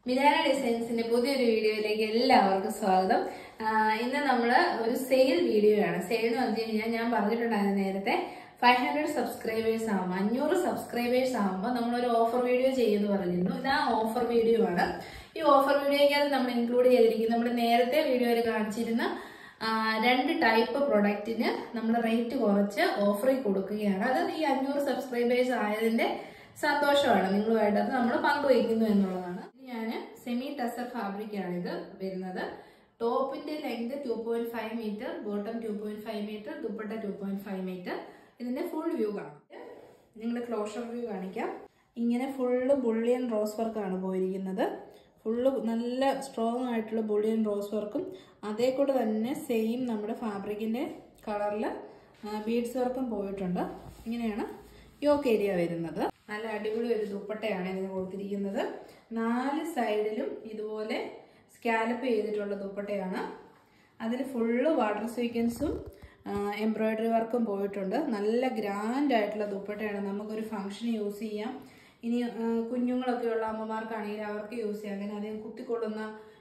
മിരാന ഡിസൈൻസിന്റെ പുതിയൊരു വീഡിയോയിലേക്ക് എല്ലാവർക്കും സ്വാഗതം ആ, ഇന്ന് നമ്മൾ ഒരു സെയിൽ വീഡിയോ ആണ് സെയിൽ എന്ന് പറഞ്ഞു കഴിഞ്ഞാൽ ഞാൻ പറഞ്ഞിട്ടുണ്ടായിരുന്നു നേരത്തെ ഫൈവ് ഹൺഡ്രഡ് സബ്സ്ക്രൈബേഴ്സ് ആകുമ്പോൾ അഞ്ഞൂറ് സബ്സ്ക്രൈബേഴ്സ് ആകുമ്പോൾ നമ്മളൊരു ഓഫർ വീഡിയോ ചെയ്യുമെന്ന് പറഞ്ഞിരുന്നു ഇത് ആ ഓഫർ വീഡിയോ ആണ് ഈ ഓഫർ വീഡിയോയ്ക്കകത്ത് നമ്മൾ ഇൻക്ലൂഡ് ചെയ്തിരിക്കുന്നത് നമ്മൾ നേരത്തെ വീഡിയോയിൽ കാണിച്ചിരുന്ന ആ, രണ്ട് ടൈപ്പ് പ്രൊഡക്റ്റിന് നമ്മൾ റേറ്റ് കുറച്ച് ഓഫറിൽ കൊടുക്കുകയാണ് അത് ഈ അഞ്ഞൂറ് സബ്സ്ക്രൈബേഴ്സ് ആയതിന്റെ സന്തോഷമാണ് നിങ്ങളുമായിട്ട് അത് നമ്മൾ പങ്കുവയ്ക്കുന്നു എന്നുള്ളതാണ് ഞാൻ സെമി ടസർ ഫാബ്രിക് ആണ് ഇത് വരുന്നത് ടോപ്പിന്റെ length two point five metre bottom two point five metre dupatta two point five metre ഇതിന്റെ ഫുൾ വ്യൂ കാണാം നിങ്ങൾ ക്ലോഷർ വ്യൂ കാണിക്കാം ഇങ്ങനെ ഫുള്ള് ബുള്ളിയൻ റോസ് വർക്കാണ് പോയിരിക്കുന്നത് ഫുള്ള് നല്ല സ്ട്രോങ് ആയിട്ടുള്ള ബുള്ളിയൻ റോസ് വർക്കും അതേ കൂടെ തന്നെ സെയിം നമ്മുടെ ഫാബ്രിക്കിൻ്റെ കളറിൽ ബീഡ്സ് വർക്കും പോയിട്ടുണ്ട് ഇങ്ങനെയാണ് യോക്ക് ഏരിയ വരുന്നത് നല്ല അടിപൊളി ഒരു ദുപ്പട്ടയാണ് ഇതിന് കൊടുത്തിരിക്കുന്നത് നാല് സൈഡിലും ഇതുപോലെ സ്കാലപ്പ് ചെയ്തിട്ടുള്ള ദുപ്പട്ടയാണ് അതിൽ ഫുള്ള് വാട്ടർ സീക്വൻസും എംബ്രോയിഡറി വർക്കും പോയിട്ടുണ്ട് നല്ല ഗ്രാൻഡ് ആയിട്ടുള്ള ദുപ്പട്ടയാണ് നമുക്കൊരു ഫംഗ്ഷന് യൂസ് ചെയ്യാം ഇനി ആ, കുഞ്ഞുങ്ങളൊക്കെ ഉള്ള അമ്മമാർക്കാണെങ്കിൽ അവർക്ക് യൂസ് ചെയ്യാം അങ്ങനെ അധികം കുത്തിക്കൊള്ളുന്ന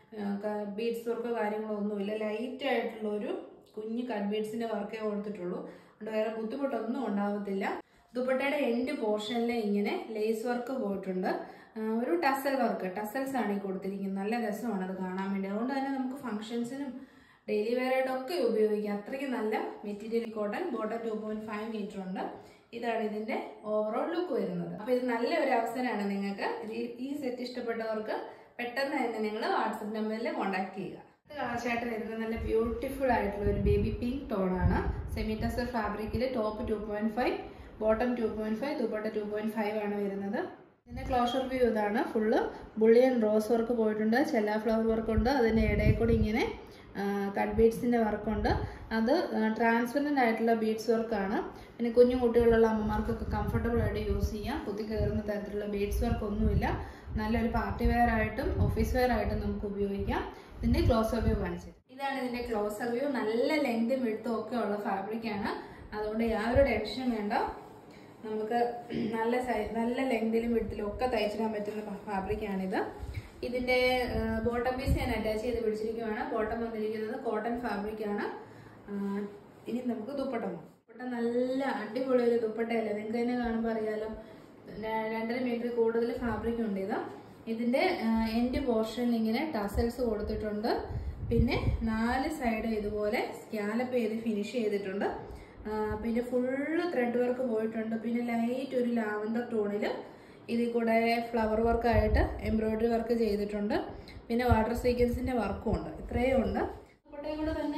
ബീഡ്സ് വർക്കോ കാര്യങ്ങളോ ഒന്നുമില്ല ലൈറ്റ് ആയിട്ടുള്ള ഒരു കുഞ്ഞ് കട്ട് ബീഡ്സിന്റെ വർക്കേ കൊടുത്തിട്ടുള്ളൂ അതുകൊണ്ട് വേറെ ബുദ്ധിമുട്ടൊന്നും ഉണ്ടാവത്തില്ല ദുപ്പട്ടയുടെ എൻഡ് പോർഷനിൽ ഇങ്ങനെ ലേസ് വർക്ക് പോയിട്ടുണ്ട് ആ, ഒരു ടസൽ വർക്ക് ടസൽസ് ആണ് ഈ കൊടുത്തിരിക്കുന്നത് നല്ല രസമാണ് അത് കാണാൻ വേണ്ടി അതുകൊണ്ട് തന്നെ നമുക്ക് ഫംഗ്ഷൻസിനും ഡെയിലി വെയർ ആയിട്ടൊക്കെ ഉപയോഗിക്കാം അത്രയ്ക്ക് നല്ല material cotton bottom two point five metre ഉണ്ട് ഇതാണ് ഇതിന്റെ ഓവറോൾ ലുക്ക് വരുന്നത് അപ്പൊ ഇത് നല്ല ഒരു അവസരമാണ് നിങ്ങൾക്ക് ഈ- ഈ സെറ്റ് ഇഷ്ടപ്പെട്ടവർക്ക് പെട്ടെന്ന് തന്നെ നിങ്ങൾ വാട്സപ്പ് നമ്പറിൽ കോൺടാക്ട് ചെയ്യുക കളർച്ചായിട്ട് വരുന്നത് നല്ല ബ്യൂട്ടിഫുൾ ആയിട്ടുള്ള ഒരു ബേബി പിങ്ക് ടോണാണ് സെമി ടസർ ഫാബ്രിക്കിൽ top two point five bottom two point five dupatta two point five ആണ് വരുന്നത് ഇതിന്റെ ക്ലോഷർ വ്യൂ ഇതാണ് ഫുള്ള് ബുള്ളിയൻ റോസ് വർക്ക് പോയിട്ടുണ്ട് ചെല്ലാ ഫ്ലവർ വർക്ക് ഉണ്ട് അതിന്റെ ഇടയിൽ കൂടി ഇങ്ങനെ കട്ട് ബീഡ്സിന്റെ വർക്കുണ്ട് അത് ട്രാൻസ്പെറൻ്റ് ആയിട്ടുള്ള ബീഡ്സ് വർക്കാണ് പിന്നെ കുഞ്ഞു കുട്ടികളുള്ള അമ്മമാർക്കൊക്കെ കംഫർട്ടബിൾ ആയിട്ട് യൂസ് ചെയ്യാം കുത്തി കയറുന്ന തരത്തിലുള്ള ബീഡ്സ് വർക്ക് ഒന്നുമില്ല നല്ലൊരു പാർട്ടി വെയർ ആയിട്ടും ഓഫീസ് വെയർ ആയിട്ടും നമുക്ക് ഉപയോഗിക്കാം ഇതിന്റെ ക്ലോസർ വ്യൂ കാണിച്ചത് ഇതാണ് ഇതിന്റെ ക്ലോസർ വ്യൂ നല്ല ലെങ്തും വിടുത്തും ഒക്കെ ഉള്ള ഫാബ്രിക് ആണ് അതുകൊണ്ട് യാതൊരു ടെൻഷനും വേണ്ട നമുക്ക് നല്ല സൈ- നല്ല ലെങ്തിലും വിടുത്തിലും ഒക്കെ തയ്ച്ചിടാൻ പറ്റുന്ന ഫാബ്രിക് ആണിത് ഇതിന്റെ ബോട്ടം പീസ് ഞാൻ അറ്റാച്ച് ചെയ്ത് പിടിച്ചിരിക്കുവാണ് ബോട്ടം വന്നിരിക്കുന്നത് കോട്ടൺ ഫാബ്രിക് ആണ് ആ, ഇനി നമുക്ക് ദുപ്പട്ട നോക്കാം. ദുപ്പട്ട നല്ല അടിപൊളി ഒരു ദുപ്പട്ടയല്ലേ നിങ്ങൾക്ക് തന്നെ കാണുമ്പോൾ അറിയാലോ ര- രണ്ടര മീറ്റർ കൂടുതൽ ഫാബ്രിക് ഉണ്ട് ഇത് ഇതിന്റെ എൻഡ് പോർഷനിൽ ഇങ്ങനെ ടസൽസ് കൊടുത്തിട്ടുണ്ട് പിന്നെ നാല് സൈഡ് ഇതുപോലെ സ്കാലപ്പ് ചെയ്ത് ഫിനിഷ് ചെയ്തിട്ടുണ്ട് ആ, പിന്നെ ഫുള്ള് ത്രെഡ് വർക്ക് പോയിട്ടുണ്ട് പിന്നെ ലൈറ്റ് ഒരു ലാവൻഡർ ടോണിൽ ഇതിൽ കൂടെ ഫ്ലവർ വർക്കായിട്ട് എംബ്രോയിഡറി വർക്ക് ചെയ്തിട്ടുണ്ട് പിന്നെ വാട്ടർ സീക്വൻസിന്റെ വർക്കും ഉണ്ട് ഇത്രയും ഉണ്ട് അതുകൊണ്ടേ കൂടെ തന്നെ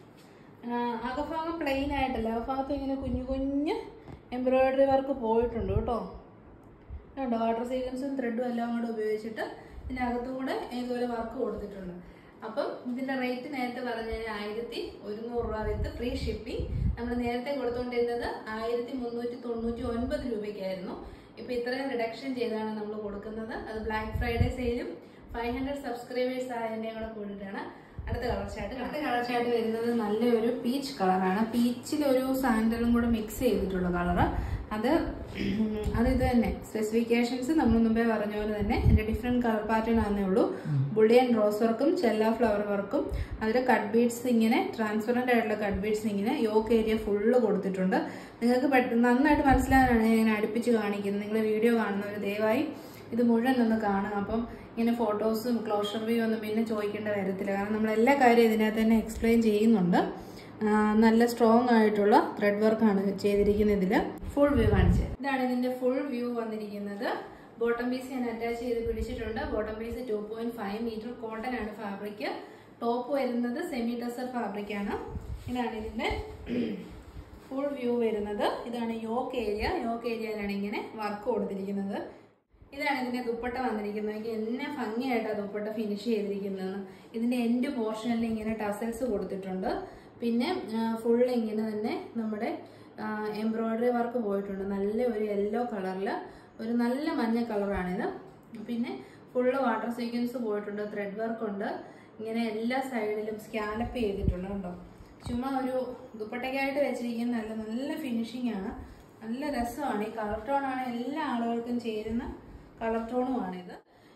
ആ, അകഭാഗം പ്ലെയിൻ ആയിട്ടല്ല അകഭാഗത്ത് ഇങ്ങനെ കുഞ്ഞു കുഞ്ഞ് എംബ്രോയിഡറി വർക്ക് പോയിട്ടുണ്ട് കേട്ടോ ഉണ്ട് വാട്ടർ സീക്വൻസും ത്രെഡും എല്ലാം കൂടെ ഉപയോഗിച്ചിട്ട് ഇതിനകത്തും കൂടെ ഇതുപോലെ വർക്ക് കൊടുത്തിട്ടുണ്ട് അപ്പം ഇതിന്റെ റേറ്റ് നേരത്തെ പറഞ്ഞ ആയിരത്തി ഒരുന്നൂറ് രൂപ വിത്ത് ഫ്രീ ഷിപ്പിംഗ് നമ്മൾ നേരത്തെ കൊടുത്തുകൊണ്ടിരുന്നത് ആയിരത്തി മുന്നൂറ്റി തൊണ്ണൂറ്റി ഒൻപത് രൂപയ്ക്കായിരുന്നു ഇപ്പൊ ഇത്രയും റിഡക്ഷൻ ചെയ്താണ് നമ്മൾ കൊടുക്കുന്നത് അത് ബ്ലാക്ക് ഫ്രൈഡേ സെയിലും ഫൈവ് ഹൺഡ്രഡ് സബ്സ്ക്രൈബേഴ്സ് ആയതിന്റെ കൂടെ കൂടിയിട്ടാണ് അടുത്ത കളർ ചാർട്ട് അടുത്ത കളർ ചാർട്ട് വരുന്നത് നല്ലൊരു പീച്ച് കളറാണ് പീച്ചിൽ ഒരു സാൻഡലും കൂടെ മിക്സ് ചെയ്തിട്ടുള്ള കളറ് അത് ഉം, അത് ഇത് തന്നെ സ്പെസിഫിക്കേഷൻസ് നമ്മൾ മുമ്പേ പറഞ്ഞ പോലെ തന്നെ ഇതിന്റെ ഡിഫറെന്റ് കളർ പാറ്റേൺ ആണെന്നേ ഉള്ളൂ ബുള്ളിയൻ റോസ് വർക്കും ചെല്ല ഫ്ലവർ വർക്കും അതിൽ കട്ട് ബീഡ്സ് ഇങ്ങനെ ട്രാൻസ്പെറന്റ് ആയിട്ടുള്ള കട്ട് ബീഡ്സ് ഇങ്ങനെ യോക്ക് ഏരിയ ഫുള്ള് കൊടുത്തിട്ടുണ്ട് നിങ്ങൾക്ക് പെട്ടെന്ന് നന്നായിട്ട് മനസ്സിലാകാനാണ് ഞാൻ ഇങ്ങനെ അടുപ്പിച്ച് കാണിക്കുന്നത് നിങ്ങൾ വീഡിയോ കാണുന്നവർ ദയവായി ഇത് മുഴുവൻ ഒന്ന് കാണുക അപ്പം ഇങ്ങനെ ഫോട്ടോസും ക്ലോഷർ വ്യൂ ഒന്നും പിന്നെ ചോദിക്കേണ്ട വരത്തില്ല കാരണം നമ്മൾ എല്ലാ കാര്യവും ഇതിനകത്ത് തന്നെ എക്സ്പ്ലെയിൻ ചെയ്യുന്നുണ്ട് ആ, നല്ല സ്ട്രോങ് ആയിട്ടുള്ള ത്രെഡ് വർക്കാണ് ചെയ്തിരിക്കുന്നത് ഇതിൽ ഫുൾ വ്യൂ കാണിച്ചത് ഇതാണ് ഇതിന്റെ ഫുൾ വ്യൂ വന്നിരിക്കുന്നത് ബോട്ടം പീസ് ഞാൻ അറ്റാച്ച് ചെയ്ത് പിടിച്ചിട്ടുണ്ട് bottom piece two point five metre cotton ആണ് ഫാബ്രിക് ടോപ്പ് വരുന്നത് സെമി ടസർ ഫാബ്രിക് ആണ് ഇതാണ് ഇതിന്റെ ഫുൾ വ്യൂ വരുന്നത് ഇതാണ് യോക്ക് ഏരിയ യോക്ക് ഏരിയയിലാണ് ഇങ്ങനെ വർക്ക് കൊടുത്തിരിക്കുന്നത് ഇതാണ് ഇതിന്റെ ദുപ്പട്ട വന്നിരിക്കുന്നത് എനിക്ക് എന്നെ ഭംഗിയായിട്ടാണ് ദുപ്പട്ട ഫിനിഷ് ചെയ്തിരിക്കുന്നത് ഇതിന്റെ എൻഡ് പോർഷനിൽ ഇങ്ങനെ ടസൽസ് കൊടുത്തിട്ടുണ്ട് പിന്നെ ഫുള്ള് ഇങ്ങനെ തന്നെ നമ്മുടെ എംബ്രോയിഡറി വർക്ക് പോയിട്ടുണ്ട് നല്ല ഒരു യെല്ലോ കളറിൽ ഒരു നല്ല മഞ്ഞ കളറാണിത് പിന്നെ ഫുള്ള് വാട്ടർ സീക്വൻസ് പോയിട്ടുണ്ട് ത്രെഡ് വർക്ക് ഉണ്ട് ഇങ്ങനെ എല്ലാ സൈഡിലും സ്കാലപ്പ് ചെയ്തിട്ടുണ്ട് കേട്ടോ ചുമ്മാ ഒരു ദുപ്പട്ടയ്ക്കായിട്ട് വെച്ചിരിക്കുന്ന നല്ല നല്ല ഫിനിഷിംഗ് ആണ് നല്ല രസമാണ് ഈ കളർ ടോൺ ആണ് എല്ലാ ആളുകൾക്കും ചേരുന്ന കളർ ടോണുമാണിത്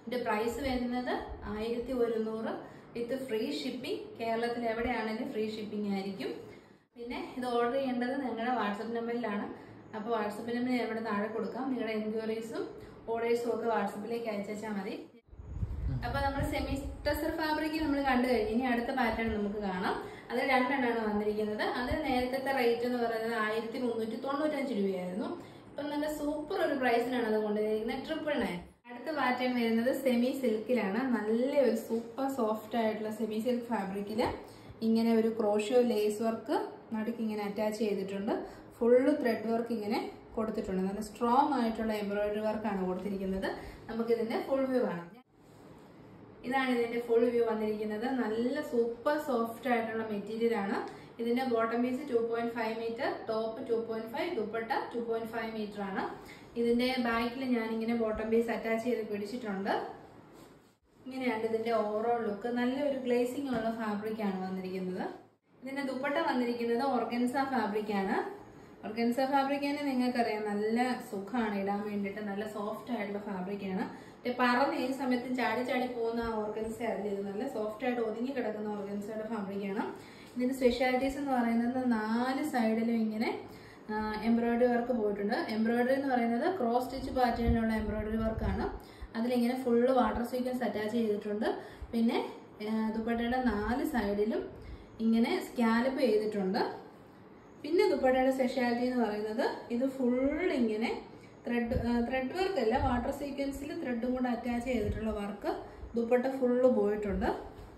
ഇതിന്റെ പ്രൈസ് വരുന്നത് ആയിരത്തി ഒരുന്നൂറ് വിത്ത് ഫ്രീ ഷിപ്പിംഗ് കേരളത്തിൽ എവിടെയാണെങ്കിലും ഫ്രീ ഷിപ്പിംഗ് ആയിരിക്കും പിന്നെ ഇത് ഓർഡർ ചെയ്യേണ്ടത് നിങ്ങളുടെ വാട്സപ്പ് നമ്പറിലാണ് അപ്പോൾ വാട്സപ്പ് നമ്പർ ഞാൻ ഇവിടെ താഴെ കൊടുക്കാം നിങ്ങളുടെ എൻക്വയറീസും ഓർഡേഴ്സും ഒക്കെ വാട്സപ്പിലേക്ക് അയച്ചാൽ മതി അപ്പൊ നമ്മൾ സെമി ടെസർ ഫാബ്രിക് നമ്മൾ കണ്ടു കഴിഞ്ഞു ഇനി അടുത്ത പാറ്റേൺ നമുക്ക് കാണാം അത് രണ്ടെണ്ണമാണ് വന്നിരിക്കുന്നത് അത് നേരത്തെ റേറ്റ് എന്ന് പറയുന്നത് ആയിരത്തി മുന്നൂറ്റി തൊണ്ണൂറ്റഞ്ച് രൂപയായിരുന്നു ഇപ്പൊ നല്ല സൂപ്പർ ഒരു പ്രൈസിനാണ് അത് കൊണ്ടുവന്നിരിക്കുന്നത് ട്രിപ്പിൾ നയൻ അടുത്ത പാറ്റേൺ വരുന്നത് സെമി സിൽക്കിലാണ് നല്ല ഒരു സൂപ്പർ സോഫ്റ്റ് ആയിട്ടുള്ള സെമി സിൽക്ക് ഫാബ്രിക്കിൽ ഇങ്ങനെ ഒരു ക്രോഷ്യോ ലേസ് വർക്ക് നടുക്ക് ഇങ്ങനെ അറ്റാച്ച് ചെയ്തിട്ടുണ്ട് ഫുള്ള് ത്രെഡ് വർക്ക് ഇങ്ങനെ കൊടുത്തിട്ടുണ്ട് നല്ല സ്ട്രോങ് ആയിട്ടുള്ള എംബ്രോയിഡറി വർക്കാണ് കൊടുത്തിരിക്കുന്നത് നമുക്കിതിന്റെ ഫുൾ വ്യൂ കാണാം ഇതാണ് ഇതിന്റെ ഫുൾ വ്യൂ വന്നിരിക്കുന്നത് നല്ല സൂപ്പർ സോഫ്റ്റ് ആയിട്ടുള്ള മെറ്റീരിയൽ ആണ് ഇതിന്റെ bottom piece two point five metre top two point five dupatta two point five metre ആണ് ഇതിന്റെ ബാക്കിൽ ഞാൻ ഇങ്ങനെ ബോട്ടം പീസ് അറ്റാച്ച് ചെയ്ത് പിടിച്ചിട്ടുണ്ട് ഇങ്ങനെയാണ് ഇതിന്റെ ഓവറോൾ ലുക്ക് നല്ലൊരു ഗ്ലേസിംഗ് ഉള്ള ഫാബ്രിക് ആണ് വന്നിരിക്കുന്നത് ഇതിന്റെ ദുപ്പട്ട വന്നിരിക്കുന്നത് ഓർഗൻസ ഫാബ്രിക് ആണ് ഓർഗൻസ ഫാബ്രിക് തന്നെ നിങ്ങൾക്കറിയാം നല്ല സുഖമാണ് ഇടാൻ വേണ്ടിയിട്ട് നല്ല സോഫ്റ്റ് ആയിട്ടുള്ള ഫാബ്രിക് ആണ് പക്ഷെ പറന്ന് ഈ സമയത്ത് ചാടി ചാടി പോകുന്ന ആ ഓർഗൻസ അല്ല ഇത് നല്ല സോഫ്റ്റ് ആയിട്ട് ഒതുങ്ങി കിടക്കുന്ന ഓർഗൻസയുടെ ഫാബ്രിക് ആണ് ഇതിന്റെ സ്പെഷ്യാലിറ്റീസ് എന്ന് പറയുന്നത് നാല് സൈഡിലും ഇങ്ങനെ എംബ്രോയിഡറി വർക്ക് പോയിട്ടുണ്ട് എംബ്രോയിഡറി എന്ന് പറയുന്നത് ക്രോസ് സ്റ്റിച്ച് പാറ്റേണിലുള്ള എംബ്രോയിഡറി വർക്കാണ് അതിലിങ്ങനെ ഫുള്ള് വാട്ടർ സീക്വൻസ് അറ്റാച്ച് ചെയ്തിട്ടുണ്ട് പിന്നെ ആ, ദുപ്പട്ടയുടെ നാല് സൈഡിലും ഇങ്ങനെ സ്കാലപ്പ് ചെയ്തിട്ടുണ്ട് പിന്നെ ദുപ്പട്ടയുടെ സ്പെഷ്യാലിറ്റി എന്ന് പറയുന്നത് ഇത് ഫുൾ ഇങ്ങനെ ത്രെഡ് ത്രെഡ് വർക്ക് അല്ല വാട്ടർ സീക്വൻസിൽ ത്രെഡും കൂടെ അറ്റാച്ച് ചെയ്തിട്ടുള്ള വർക്ക് ദുപ്പട്ട ഫുള്ള് പോയിട്ടുണ്ട്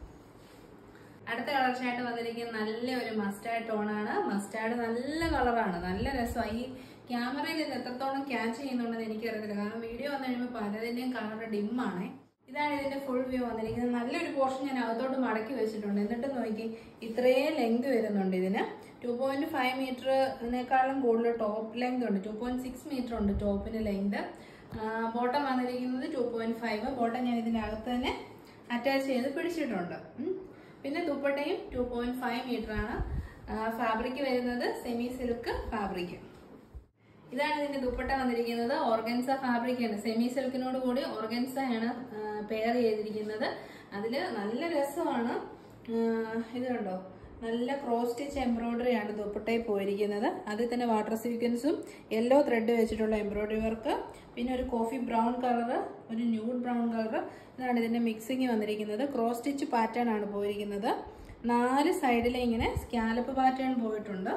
അടുത്ത കളർ ഷായിട്ട് വന്നിരിക്കുന്ന നല്ല ഒരു മസ്റ്റാർഡ് ടോണാണ് മസ്റ്റാർഡ് നല്ല കളറാണ് നല്ല രസമാണ് ഈ ക്യാമറയിൽ ഇത് എത്രത്തോളം ക്യാച്ച് ചെയ്യുന്നുണ്ടെന്ന് എനിക്കറിയത്തില്ല കാരണം വീഡിയോ വന്നു കഴിയുമ്പോൾ പലതിൻ്റെയും കളർ ഡിമ്മാണ് ഇതാണ് ഇതിന്റെ ഫുൾ വ്യൂ വന്നിരിക്കുന്നത് നല്ലൊരു പോർഷൻ ഞാൻ അകത്തോട്ട് മടക്കി വെച്ചിട്ടുണ്ട് എന്നിട്ട് നോക്കി ഇത്രയും ലെങ്ത് വരുന്നുണ്ട് ഇതിന് ടു പോയിന്റ് ഫൈവ് മീറ്ററിനേക്കാളും കൂടുതൽ ടോപ്പ് ലെങ്ത് ഉണ്ട് ടു പോയിന്റ് സിക്സ് മീറ്റർ ഉണ്ട് ടോപ്പിന് ലെങ്ത് ബോട്ടം വന്നിരിക്കുന്നത് ടു പോയിന്റ് ഫൈവ് ബോട്ടം ഞാൻ ഇതിന്റെ അകത്ത് തന്നെ അറ്റാച്ച് ചെയ്ത് പിടിച്ചിട്ടുണ്ട് ഉം. പിന്നെ ദുപ്പട്ടയും ടു പോയിന്റ് ഫൈവ് മീറ്റർ ആണ് ഫാബ്രിക് വരുന്നത് സെമി സിൽക്ക് ഫാബ്രിക് ഇതാണ് ഇതിന്റെ ദുപ്പട്ട വന്നിരിക്കുന്നത് ഓർഗൻസ ഫാബ്രിക് ആണ് സെമി സിൽക്കിനോട് കൂടി ഓർഗൻസ ആണ് പെയർ ചെയ്തിരിക്കുന്നത് അതിൽ നല്ല രസമാണ് ആ, ഇത് കണ്ടോ നല്ല ക്രോസ് സ്റ്റിച്ച് എംബ്രോയിഡറി ആണ് ദുപ്പട്ടയിൽ പോയിരിക്കുന്നത് അതിൽ തന്നെ വാട്ടർ സീക്വൻസും യെല്ലോ ത്രെഡ് വെച്ചിട്ടുള്ള എംബ്രോയിഡറി വർക്ക് പിന്നെ ഒരു കോഫി ബ്രൗൺ കളർ ഒരു ന്യൂഡ് ബ്രൗൺ കളർ ഇതാണ് ഇതിന്റെ മിക്സിങ് വന്നിരിക്കുന്നത് ക്രോസ് സ്റ്റിച്ച് പാറ്റേൺ ആണ് പോയിരിക്കുന്നത് നാല് സൈഡിലെ ഇങ്ങനെ സ്കാലപ്പ് പാറ്റേൺ പോയിട്ടുണ്ട്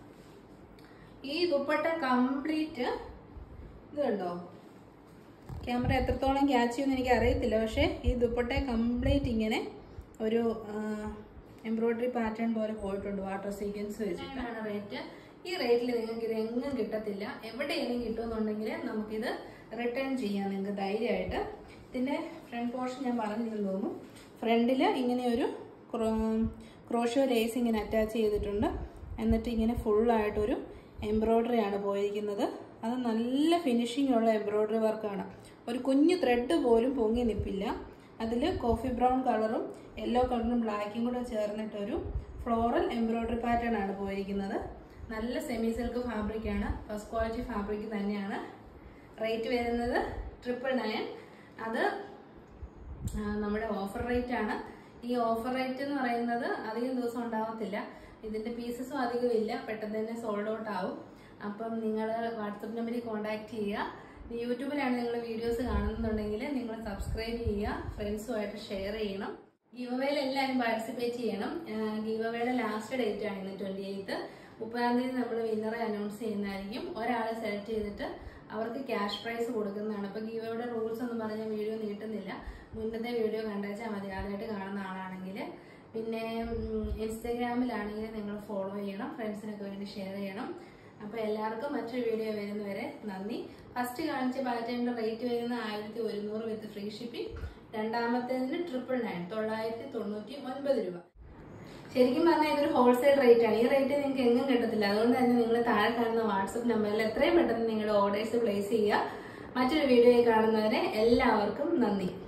ഈ ദുപ്പട്ട കംപ്ലീറ്റ് ഇത് കണ്ടോ ക്യാമറ എത്രത്തോളം ക്യാച്ച് ചെയ്യുമെന്ന് എനിക്ക് അറിയത്തില്ല പക്ഷേ ഈ ദുപ്പട്ട കംപ്ലീറ്റ് ഇങ്ങനെ ഒരു എംബ്രോയിഡറി പാറ്റേൺ പോലെ പോയിട്ടുണ്ട് വാട്ടർ സീക്വൻസ് വെച്ചിട്ടാണ് റേറ്റ് ഈ റേറ്റിൽ നിങ്ങൾക്ക് ഇത് എങ്ങും കിട്ടത്തില്ല എവിടെയെങ്കിലും കിട്ടുമെന്നുണ്ടെങ്കിൽ നമുക്കിത് റിട്ടേൺ ചെയ്യാം നിങ്ങൾക്ക് ധൈര്യമായിട്ട് ഇതിൻ്റെ ഫ്രണ്ട് പോർഷൻ ഞാൻ പറഞ്ഞില്ലെന്ന് തോന്നുന്നു ഫ്രണ്ടിൽ ഇങ്ങനെ ഒരു ക്രോഷോ ലേസ് ഇങ്ങനെ അറ്റാച്ച് ചെയ്തിട്ടുണ്ട് എന്നിട്ട് ഇങ്ങനെ ഫുള്ളായിട്ടൊരു എംബ്രോയ്ഡറി ആണ് പോയിരിക്കുന്നത് അത് നല്ല ഫിനിഷിംഗ് ഉള്ള എംബ്രോയ്ഡറി വർക്കാണ് ഒരു കുഞ്ഞു ത്രെഡ് പോലും പൊങ്ങി നിൽപ്പില്ല അതിൽ കോഫി ബ്രൗൺ കളറും യെല്ലോ കളറും ബ്ലാക്കും കൂടെ ചേർന്നിട്ടൊരു ഫ്ലോറൽ എംബ്രോയ്ഡറി പാറ്റേൺ ആണ് പോയിരിക്കുന്നത് നല്ല സെമി സിൽക്ക് ഫാബ്രിക് ആണ് ഫസ്റ്റ് ക്വാളിറ്റി ഫാബ്രിക് തന്നെയാണ് റേറ്റ് വരുന്നത് ട്രിപ്പിൾ നയൻ അത് ആ, നമ്മുടെ ഓഫർ റേറ്റ് ആണ് ഈ ഓഫർ റേറ്റ് എന്ന് പറയുന്നത് അധികം ദിവസം ഉണ്ടാവത്തില്ല ഇതിന്റെ പീസസും അധികം ഇല്ല പെട്ടെന്ന് തന്നെ സോൾഡ് ഔട്ട് ആവും അപ്പം നിങ്ങൾ വാട്സപ്പ് നമ്പറിൽ കോൺടാക്ട് ചെയ്യുക യൂട്യൂബിലാണ് നിങ്ങൾ വീഡിയോസ് കാണുന്നുണ്ടെങ്കിൽ നിങ്ങൾ സബ്സ്ക്രൈബ് ചെയ്യുക ഫ്രണ്ട്സുമായിട്ട് ഷെയർ ചെയ്യണം ഗീവവേയിൽ എല്ലാവരും പാർട്ടിസിപ്പേറ്റ് ചെയ്യണം ഗീവവേയുടെ ലാസ്റ്റ് ഡേറ്റ് ആണ് ഇന്ന് ട്വന്റി എയ്ത്ത് മുപ്പതാം തീയതി നമ്മൾ വിന്നറെ അനൗൺസ് ചെയ്യുന്നതായിരിക്കും ഒരാളെ സെലക്ട് ചെയ്തിട്ട് അവർക്ക് ക്യാഷ് പ്രൈസ് കൊടുക്കുന്നതാണ് അപ്പൊ ഗീവയുടെ റൂൾസ് ഒന്നും പറഞ്ഞാൽ വീഡിയോ നീട്ടുന്നില്ല മുന്നത്തെ വീഡിയോ കണ്ടുവച്ചാൽ മതി ആദ്യമായിട്ട് കാണുന്ന ആളാണെങ്കിൽ പിന്നെ ഉം, ഇൻസ്റ്റാഗ്രാമിലാണെങ്കിൽ നിങ്ങൾ ഫോളോ ചെയ്യണം ഫ്രണ്ട്സിനൊക്കെ വേണ്ടി ഷെയർ ചെയ്യണം അപ്പോൾ എല്ലാവർക്കും മറ്റൊരു വീഡിയോ വരുന്നവരെ നന്ദി ഫസ്റ്റ് കാണിച്ച പാറ്റേണിന്റെ റേറ്റ് വരുന്ന ആയിരത്തി ഒരുന്നൂറ് വിത്ത് ഫ്രീ ഷിപ്പിംഗ് രണ്ടാമത്തേതിന് ട്രിപ്പിൾ നയൻ തൊള്ളായിരത്തി തൊണ്ണൂറ്റി ഒൻപത് രൂപ ശരിക്കും പറഞ്ഞാൽ ഇതൊരു ഹോൾസെയിൽ റേറ്റ് ആണ് ഈ റേറ്റ് നിങ്ങൾക്ക് എങ്ങും കിട്ടത്തില്ല അതുകൊണ്ട് തന്നെ നിങ്ങൾ താഴെ കാണുന്ന വാട്സപ്പ് നമ്പറിൽ എത്രയും പെട്ടെന്ന് നിങ്ങളുടെ ഓർഡേഴ്സ് പ്ലേസ് ചെയ്യുക മറ്റൊരു വീഡിയോയിൽ കാണുന്നവരെ എല്ലാവർക്കും നന്ദി